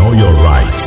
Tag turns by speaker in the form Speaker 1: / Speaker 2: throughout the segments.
Speaker 1: know your rights.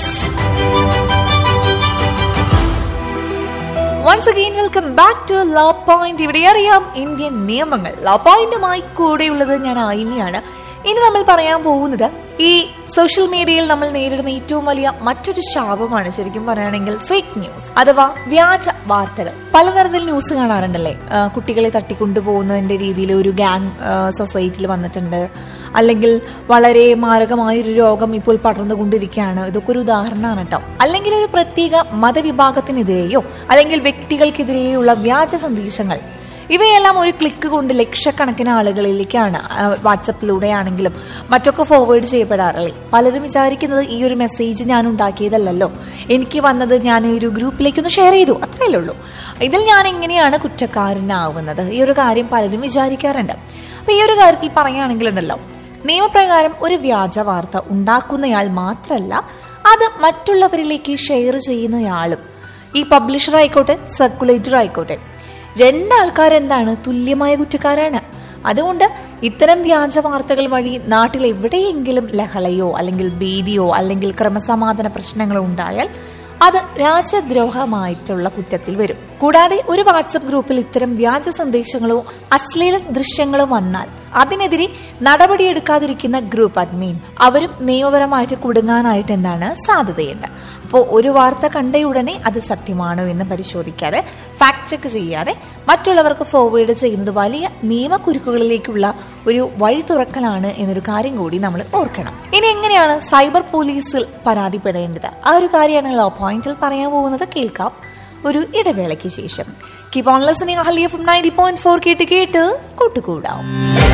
Speaker 2: Once again welcome back to law point ഇവിടെ അറിയാം Indian നിയമങ്ങൾ law പോയിന്റുമായി കൂടെയുള്ളത് ഞാൻ ആയിനിയാണ് ഇനി നമ്മൾ പറയാൻ പോകുന്നത് ഈ സോഷ്യൽ മീഡിയയിൽ നമ്മൾ നേരിടുന്ന ഏറ്റവും വലിയ മറ്റൊരു ശാപമാണ് ശരിക്കും പറയുകയാണെങ്കിൽ ഫേക്ക് ന്യൂസ് അഥവാ വ്യാജ വാർത്തകൾ പലതരത്തിൽ ന്യൂസ് കാണാറുണ്ടല്ലേ ആ, കുട്ടികളെ തട്ടിക്കൊണ്ടുപോകുന്നതിന്റെ രീതിയിൽ ഒരു ഗാങ് സൊസൈറ്റിയിൽ വന്നിട്ടുണ്ട് അല്ലെങ്കിൽ വളരെ മാരകമായ ഒരു രോഗം ഇപ്പോൾ പടർന്നുകൊണ്ടിരിക്കുകയാണ് ഇതൊക്കെ ഒരു ഉദാഹരണമാണ് കേട്ടോ അല്ലെങ്കിൽ ഒരു പ്രത്യേക മതവിഭാഗത്തിനെതിരെയോ അല്ലെങ്കിൽ വ്യക്തികൾക്കെതിരെയുള്ള വ്യാജ സന്ദേശങ്ങൾ ഇവയെല്ലാം ഒരു ക്ലിക്ക് കൊണ്ട് ലക്ഷക്കണക്കിന് ആളുകളിലേക്കാണ് ആ, വാട്സപ്പിലൂടെ ആണെങ്കിലും മറ്റൊക്കെ ഫോർവേഡ് ചെയ്യപ്പെടാറില്ലേ പലരും വിചാരിക്കുന്നത് ഈ ഒരു മെസ്സേജ് ഞാൻ ഉണ്ടാക്കിയതല്ലല്ലോ എനിക്ക് വന്നത് ഞാൻ ഈ ഒരു ഗ്രൂപ്പിലേക്കൊന്ന് ഷെയർ ചെയ്തു അത്രയല്ലേ ഉള്ളൂ ഇതിൽ ഞാൻ എങ്ങനെയാണ് കുറ്റക്കാരനാവുന്നത് ഈ ഒരു കാര്യം പലരും വിചാരിക്കാറുണ്ട് അപ്പൊ ഈ ഒരു കാര്യത്തിൽ പറയുകയാണെങ്കിലുണ്ടല്ലോ നിയമപ്രകാരം ഒരു വ്യാജ വാർത്ത ഉണ്ടാക്കുന്നയാൾ മാത്രമല്ല അത് മറ്റുള്ളവരിലേക്ക് ഷെയർ ചെയ്യുന്നയാളും ഈ പബ്ലിഷർ ആയിക്കോട്ടെ സർക്കുലേറ്റർ ആയിക്കോട്ടെ രണ്ടാൾക്കാരെന്താണ് തുല്യമായ കുറ്റക്കാരാണ് അതുകൊണ്ട് ഇത്തരം വ്യാജ വാർത്തകൾ വഴി നാട്ടിൽ എവിടെയെങ്കിലും ലഹളയോ അല്ലെങ്കിൽ ഭീതിയോ അല്ലെങ്കിൽ ക്രമസമാധാന പ്രശ്നങ്ങളോ ഉണ്ടായാൽ അത് രാജ്യദ്രോഹമായിട്ടുള്ള കുറ്റത്തിൽ വരും കൂടാതെ ഒരു വാട്സപ്പ് ഗ്രൂപ്പിൽ ഇത്തരം വ്യാജ സന്ദേശങ്ങളോ അശ്ലീല ദൃശ്യങ്ങളോ വന്നാൽ അതിനെതിരെ നടപടിയെടുക്കാതിരിക്കുന്ന ഗ്രൂപ്പ് അഡ്മിൻ അവരും നിയമപരമായിട്ട് കുടുങ്ങാനായിട്ട് എന്താണ് സാധ്യതയുണ്ട് അപ്പോൾ ഒരു വാർത്ത കണ്ടയുടനെ അത് സത്യമാണോ എന്ന് പരിശോധിക്കാതെ ഫാക്ട് ചെക്ക് ചെയ്യാതെ മറ്റുള്ളവർക്ക് ഫോർവേഡ് ചെയ്യുന്നത് വലിയ നിയമക്കുരുക്കുകളിലേക്കുള്ള ഒരു വഴി തുറക്കലാണ് എന്നൊരു കാര്യം കൂടി നമ്മൾ ഓർക്കണം ഇനി എങ്ങനെയാണ് സൈബർ പോലീസിൽ പരാതിപ്പെടേണ്ടത് ആ ഒരു കാര്യമാണ് ലോ പോയിന്റിൽ പറയാൻ പോകുന്നത് കേൾക്കാം ഒരു ഇടവേളയ്ക്ക് ശേഷം keep on listening Ahalya from ninety point four കേട്ട് കേട്ട് കൂട്ടുകൂടാം